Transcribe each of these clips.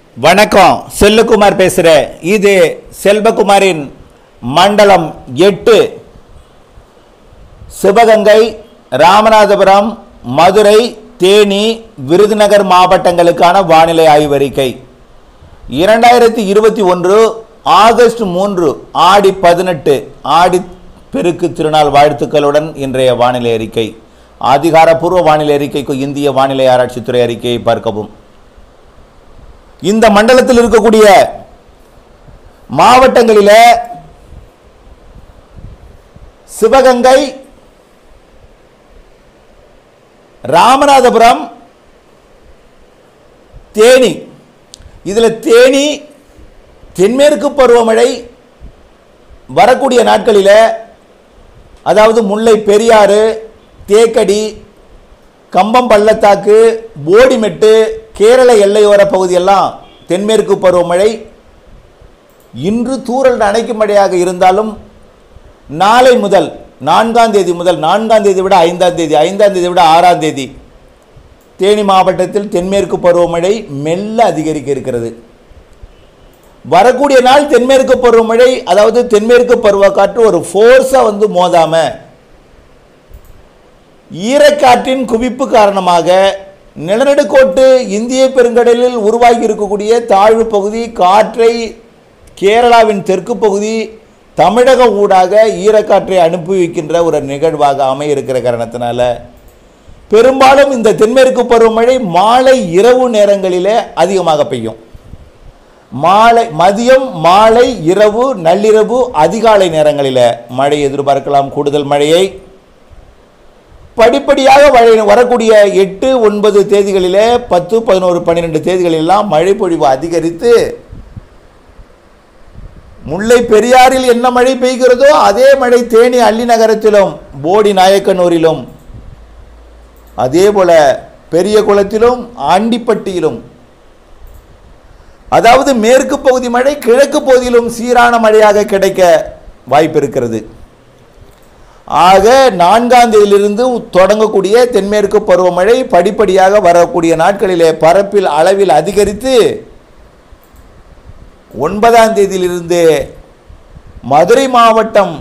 வணக்கம் செல்லுக்குமார் பேசுகிறேன் இது செல்வகுமாரின் மண்டலம் எட்டு சிவகங்கை ராமநாதபுரம் மதுரை தேனி விருதுநகர் மாவட்டங்களுக்கான வானிலை ஆய்வறிக்கை இரண்டாயிரத்தி இருபத்தி ஒன்று ஆகஸ்ட் மூன்று ஆடி பதினெட்டு ஆடி பெருக்கு திருநாள் வாழ்த்துக்களுடன் இன்றைய வானிலை அறிக்கை அதிகாரப்பூர்வ வானிலை அறிக்கைக்கு இந்திய வானிலை ஆராய்ச்சித்துறை அறிக்கையை பார்க்கவும் இந்த மண்டலத்தில் இருக்கக்கூடிய மாவட்டங்களில சிவகங்கை ராமநாதபுரம் தேனி இதில் தேனி தென்மேற்கு பருவமழை வரக்கூடிய நாட்களில் அதாவது முல்லை பெரியாறு தேக்கடி கம்பம் பள்ளத்தாக்கு போடிமெட்டு கேரள எல்லையோர பகுதியெல்லாம் தென்மேற்கு பருவமழை இன்று தூறல் அணைக்கும் மழையாக இருந்தாலும் நாளை முதல் நான்காம் தேதி முதல் நான்காம் தேதி விட ஐந்தாம் தேதி ஐந்தாம் தேதி விட ஆறாம் தேதி தேனி மாவட்டத்தில் தென்மேற்கு பருவமழை மெல்ல அதிகரிக்க இருக்கிறது வரக்கூடிய நாள் தென்மேற்கு பருவமழை அதாவது தென்மேற்கு பருவக்காற்று ஒரு ஃபோர்ஸாக வந்து மோதாமல் ஈரக்காற்றின் குவிப்பு காரணமாக நிலநடுக்கோட்டு இந்திய பெருங்கடலில் உருவாகி இருக்கக்கூடிய தாழ்வு பகுதி காற்றை கேரளாவின் தெற்கு பகுதி தமிழக ஊடாக ஈரக்காற்றை அனுப்பி வைக்கின்ற ஒரு நிகழ்வாக அமைய இருக்கிற காரணத்தினால பெரும்பாலும் இந்த தென்மேற்கு பருவமழை மாலை இரவு நேரங்களிலே அதிகமாக பெய்யும் மாலை மதியம் மாலை இரவு நள்ளிரவு அதிகாலை நேரங்களில் மழை எதிர்பார்க்கலாம் கூடுதல் மழையை படிப்படியாக மழை வரக்கூடிய எட்டு ஒன்பது தேதிகளிலே பத்து பதினோரு பன்னிரெண்டு தேதிகளெல்லாம் மழை பொழிவு அதிகரித்து முல்லை பெரியாறில் என்ன மழை பெய்கிறதோ அதே மழை தேனி அள்ளி நகரத்திலும் போடி நாயக்கனூரிலும் அதே போல பெரிய குளத்திலும் ஆண்டிப்பட்டியிலும் அதாவது மேற்கு பகுதி மழை கிழக்கு பகுதியிலும் சீரான மழையாக கிடைக்க வாய்ப்பு இருக்கிறது ஆக நான்காம் தேதியிலிருந்து தொடங்கக்கூடிய தென்மேற்கு பருவமழை படிப்படியாக வரக்கூடிய நாட்களிலே பரப்பில் அளவில் அதிகரித்து ஒன்பதாம் தேதியிலிருந்து மதுரை மாவட்டம்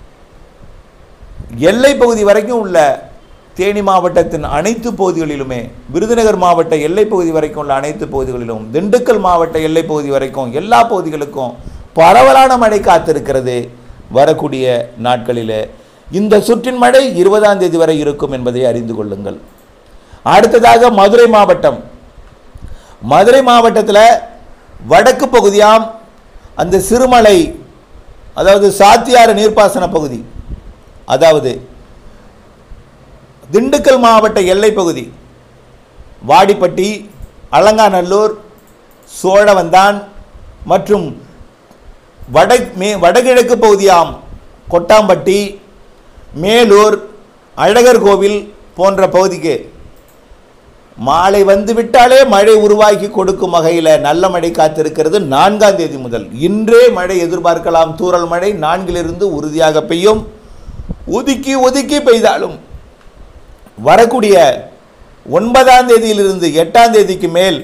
எல்லை பகுதி வரைக்கும் உள்ள தேனி மாவட்டத்தின் அனைத்து பகுதிகளிலுமே விருதுநகர் மாவட்ட எல்லை பகுதி வரைக்கும் உள்ள அனைத்து பகுதிகளிலும் திண்டுக்கல் மாவட்ட எல்லை பகுதி வரைக்கும் எல்லா பகுதிகளுக்கும் பரவலான மழை காத்திருக்கிறது வரக்கூடிய நாட்களில் இந்த சுற்றின் மழை இருபதாம் தேதி வரை இருக்கும் என்பதை அறிந்து கொள்ளுங்கள் அடுத்ததாக மதுரை மாவட்டம் மதுரை மாவட்டத்தில் வடக்கு பகுதியாம் அந்த சிறுமலை அதாவது சாத்தியாறு நீர்ப்பாசன பகுதி அதாவது திண்டுக்கல் மாவட்ட எல்லை பகுதி வாடிப்பட்டி அலங்காநல்லூர் சோழவந்தான் மற்றும் வட மே வடகிழக்கு பகுதியாம் கொட்டாம்பட்டி மேலூர் அழகர் கோவில் போன்ற பகுதிக்கு மாலை வந்து விட்டாலே மழை உருவாக்கி கொடுக்கும் வகையில் நல்ல மழை காத்திருக்கிறது நான்காம் தேதி முதல் இன்றே மழை எதிர்பார்க்கலாம் தூறல் மழை நான்கிலிருந்து உறுதியாக பெய்யும் ஒதுக்கி ஒதுக்கி பெய்தாலும் வரக்கூடிய ஒன்பதாம் தேதியிலிருந்து எட்டாம் தேதிக்கு மேல்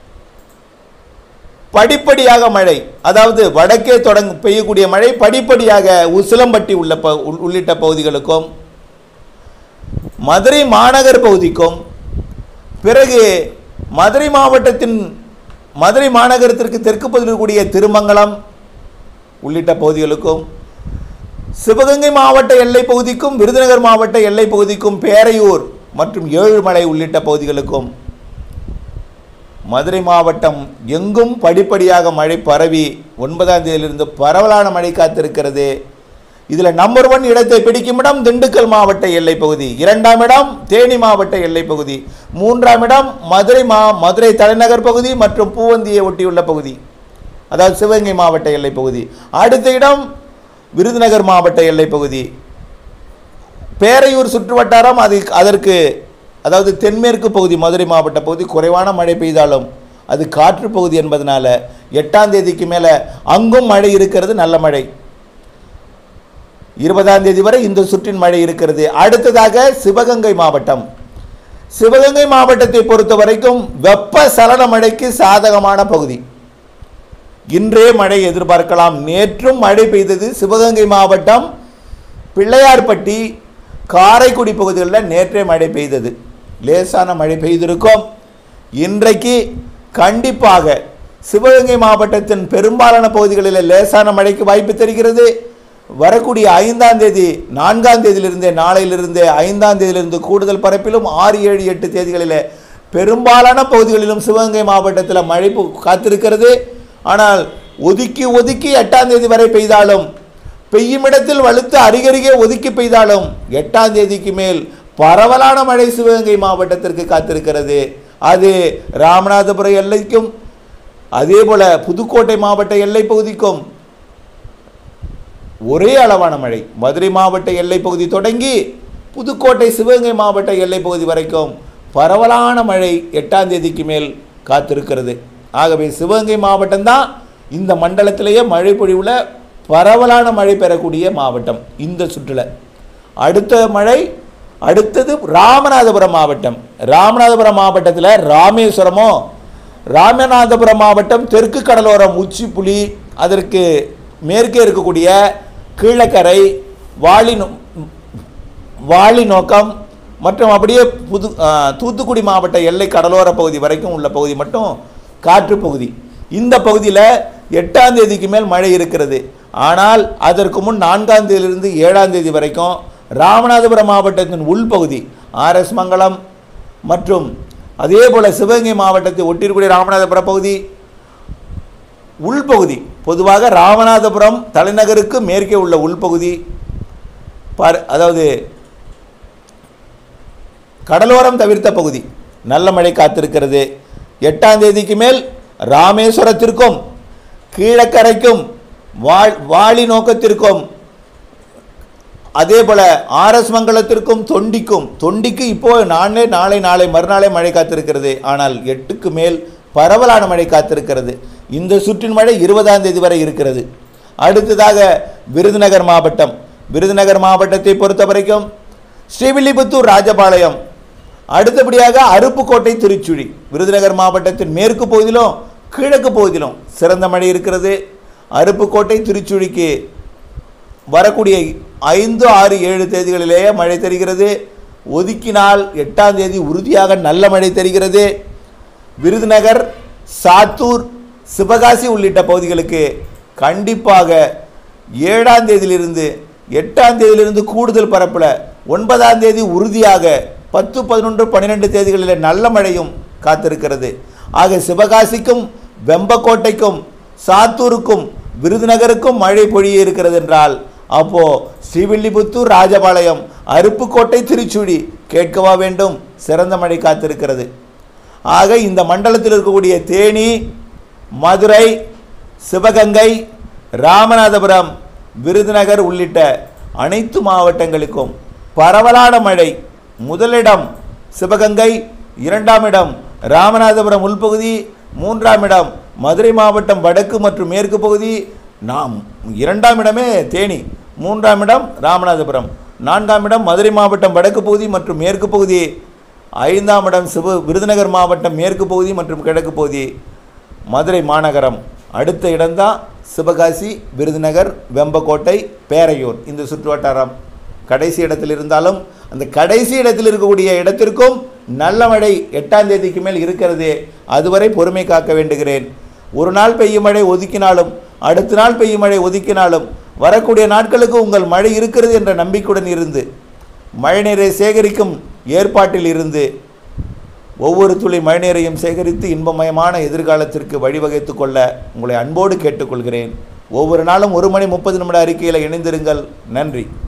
படிப்படியாக மழை அதாவது வடக்கே தொடங்க பெய்யக்கூடிய மழை படிப்படியாக உசிலம்பட்டி உள்ள ப உள்- உள்ளிட்ட பகுதிகளுக்கும் மதுரை மாநகர் பகுதிக்கும் பிறகு மதுரை மாவட்டத்தின் மதுரை மாநகரத்திற்கு தெற்கு பகுதியில் இருக்கக்கூடிய திருமங்கலம் உள்ளிட்ட பகுதிகளுக்கும் சிவகங்கை மாவட்ட எல்லை பகுதிக்கும் விருதுநகர் மாவட்ட எல்லை பகுதிக்கும் பேரையூர் மற்றும் ஏழுமலை உள்ளிட்ட பகுதிகளுக்கும் மதுரை மாவட்டம் எங்கும் படிப்படியாக மழை பரவி ஒன்பதாம் தேதியிலிருந்து பரவலான மழை காத்திருக்கிறது இதில் நம்பர் ஒன் இடத்தை பிடிக்கும் இடம் திண்டுக்கல் மாவட்ட எல்லை பகுதி இரண்டாம் இடம் தேனி மாவட்ட எல்லை பகுதி மூன்றாம் இடம் மதுரை மா மதுரை தலைநகர் பகுதி மற்றும் பூவந்தியை ஒட்டியுள்ள பகுதி அதாவது சிவகங்கை மாவட்ட எல்லை பகுதி அடுத்த இடம் விருதுநகர் மாவட்ட எல்லை பகுதி பேரையூர் சுற்றுவட்டாரம் அது அதற்கு அதாவது தென்மேற்கு பகுதி மதுரை மாவட்ட பகுதி குறைவான மழை பெய்தாலும் அது காற்று பகுதி என்பதனால எட்டாம் தேதிக்கு மேலே அங்கும் மழை இருக்கிறது நல்ல மழை இருபதாம் தேதி வரை இந்த சுற்றின் மழை இருக்கிறது அடுத்ததாக சிவகங்கை மாவட்டம் சிவகங்கை மாவட்டத்தை பொறுத்த வரைக்கும் வெப்ப சலன மழைக்கு சாதகமான பகுதி இன்றே மழை எதிர்பார்க்கலாம் நேற்றும் மழை பெய்தது சிவகங்கை மாவட்டம் பிள்ளையார்பட்டி காரைக்குடி பகுதிகளில் நேற்றே மழை பெய்தது லேசான மழை பெய்திருக்கும் இன்றைக்கு கண்டிப்பாக சிவகங்கை மாவட்டத்தின் பெரும்பாலான பகுதிகளில் லேசான மழைக்கு வாய்ப்பு தெரிகிறது வரக்கூடிய ஐந்தாம் தேதி நான்காம் தேதியிலிருந்தே நாளையிலிருந்தே ஐந்தாம் தேதியிலிருந்து கூடுதல் பரப்பிலும் ஆறு ஏழு எட்டு தேதிகளில் பெரும்பாலான பகுதிகளிலும் சிவகங்கை மாவட்டத்தில் மழை பொ- காத்திருக்கிறது ஆனால் ஒதுக்கி ஒதுக்கி எட்டாம் தேதி வரை பெய்தாலும் பெய்யும் இடத்தில் வலுத்து அருகருகே ஒதுக்கி பெய்தாலும் எட்டாம் தேதிக்கு மேல் பரவலான மழை சிவகங்கை மாவட்டத்திற்கு காத்திருக்கிறது அது ராமநாதபுரம் எல்லைக்கும் அதே போல புதுக்கோட்டை மாவட்ட எல்லை பகுதிக்கும் ஒரே அளவான மழை மதுரை மாவட்ட எல்லை பகுதி தொடங்கி புதுக்கோட்டை சிவகங்கை மாவட்ட எல்லை பகுதி வரைக்கும் பரவலான மழை எட்டாம் தேதிக்கு மேல் காத்திருக்கிறது ஆகவே சிவகங்கை மாவட்டம்தான் இந்த மண்டலத்திலேயே மழை பொழிவில் பரவலான மழை பெறக்கூடிய மாவட்டம் இந்த சுற்றுல அடுத்த மழை அடுத்தது ராமநாதபுரம் மாவட்டம் ராமநாதபுரம் மாவட்டத்தில் ராமேஸ்வரமோ ராமநாதபுரம் மாவட்டம் தெற்கு கடலோரம் உச்சிப்புலி அதற்கு மேற்கே இருக்கக்கூடிய கீழக்கரை வாளி நோ- வாளி நோக்கம் மற்றும் அப்படியே புது ஆ, தூத்துக்குடி மாவட்ட எல்லை கடலோர பகுதி வரைக்கும் உள்ள பகுதி மட்டும் காற்று பகுதி இந்த பகுதியில் எட்டாம் தேதிக்கு மேல் மழை இருக்கிறது ஆனால் அதற்கு முன் நான்காம் தேதியிலிருந்து ஏழாம் தேதி வரைக்கும் ராமநாதபுரம் மாவட்டத்தின் உள்பகுதி ஆர்எஸ் மங்கலம் மற்றும் அதே போல் சிவகங்கை மாவட்டத்தை ஒட்டியிருக்கூடிய ராமநாதபுரம் பகுதி உள்பகுதி பொதுவாக ராமநாதபுரம் தலைநகருக்கு மேற்கே உள்ள உள்பகுதி பார் அதாவது கடலோரம் தவிர்த்த பகுதி நல்ல மழை காத்திருக்கிறது எட்டாம் தேதிக்கு மேல் ராமேஸ்வரத்திற்கும் கீழக்கரைக்கும் வாழ் வாளி நோக்கத்திற்கும் அதே போல ஆர்எஸ் மங்கலத்திற்கும் தொண்டிக்கும் தொண்டிக்கு இப்போ நாளே நாளை நாளை மறுநாளே மழை காத்திருக்கிறது ஆனால் எட்டுக்கு மேல் பரவலான மழை காத்திருக்கிறது இந்த சுற்றின் மழை இருபதாம் தேதி வரை இருக்கிறது அடுத்ததாக விருதுநகர் மாவட்டம் விருதுநகர் மாவட்டத்தை பொறுத்த வரைக்கும் ஸ்ரீவில்லிபுத்தூர் ராஜபாளையம் அடுத்தபடியாக அருப்புக்கோட்டை திருச்சுழி விருதுநகர் மாவட்டத்தின் மேற்கு பகுதியிலும் கிழக்கு பகுதியிலும் சிறந்த மழை இருக்கிறது அருப்புக்கோட்டை திருச்சுழிக்கு வரக்கூடிய ஐந்து ஆறு ஏழு தேதிகளிலேயே மழை தெரிகிறது ஒதுக்கினால் எட்டாம் தேதி உறுதியாக நல்ல மழை தெரிகிறது விருதுநகர் சாத்தூர் சிவகாசி உள்ளிட்ட பகுதிகளுக்கு கண்டிப்பாக ஏழாம் தேதியிலிருந்து எட்டாம் தேதியிலிருந்து கூடுதல் பரப்பில் ஒன்பதாம் தேதி உறுதியாக பத்து பதினொன்று பன்னிரெண்டு தேதிகளில் நல்ல மழையும் காத்திருக்கிறது ஆக சிவகாசிக்கும் வெம்பக்கோட்டைக்கும் சாத்தூருக்கும் விருதுநகருக்கும் மழை பொழிய இருக்கிறது என்றால் அப்போ ஸ்ரீவில்லிபுத்தூர் ராஜபாளையம் அருப்புக்கோட்டை திருச்சுழி கேட்கவா வேண்டும் சிறந்த மழை காத்திருக்கிறது ஆக இந்த மண்டலத்தில் இருக்கக்கூடிய தேனி மதுரை சிவகங்கை ராமநாதபுரம் விருதுநகர் உள்ளிட்ட அனைத்து மாவட்டங்களுக்கும் பரவலான மழை முதலிடம் சிவகங்கை இரண்டாம் இடம் ராமநாதபுரம் உள்பகுதி மூன்றாம் இடம் மதுரை மாவட்டம் வடக்கு மற்றும் மேற்கு பகுதி நாம் இரண்டாம் இடமே தேனி மூன்றாம் இடம் ராமநாதபுரம் நான்காம் இடம் மதுரை மாவட்டம் வடக்கு பகுதி மற்றும் மேற்கு பகுதி ஐந்தாம் இடம் சிவ விருதுநகர் மாவட்டம் மேற்கு பகுதி மற்றும் கிழக்கு பகுதி மதுரை மாநகரம் அடுத்த இடம்தான் சிவகாசி விருதுநகர் வெம்பக்கோட்டை பேரையூர் இந்த சுற்றுவட்டாரம் கடைசி இடத்தில் இருந்தாலும் அந்த கடைசி இடத்தில் இருக்கக்கூடிய இடத்திற்கும் நல்ல மழை எட்டாம் தேதிக்கு மேல் இருக்கிறது அதுவரை பொறுமை காக்க வேண்டுகிறேன் ஒரு நாள் பெய்யும் மழை ஒதுக்கினாலும் அடுத்த நாள் பெய்யும் மழை ஒதுக்கினாலும் வரக்கூடிய நாட்களுக்கு உங்கள் மழை இருக்கிறது என்ற நம்பிக்கையுடன் இருந்து மழைநீரை சேகரிக்கும் ஏற்பாட்டில் இருந்து ஒவ்வொரு துளி மழைநீரையும் சேகரித்து இன்பமயமான எதிர்காலத்திற்கு வழிவகுத்துக் கொள்ள உங்களை அன்போடு கேட்டுக்கொள்கிறேன் ஒவ்வொரு நாளும் ஒரு மணி முப்பது நிமிட அறிக்கையில் இணைந்திருங்கள் நன்றி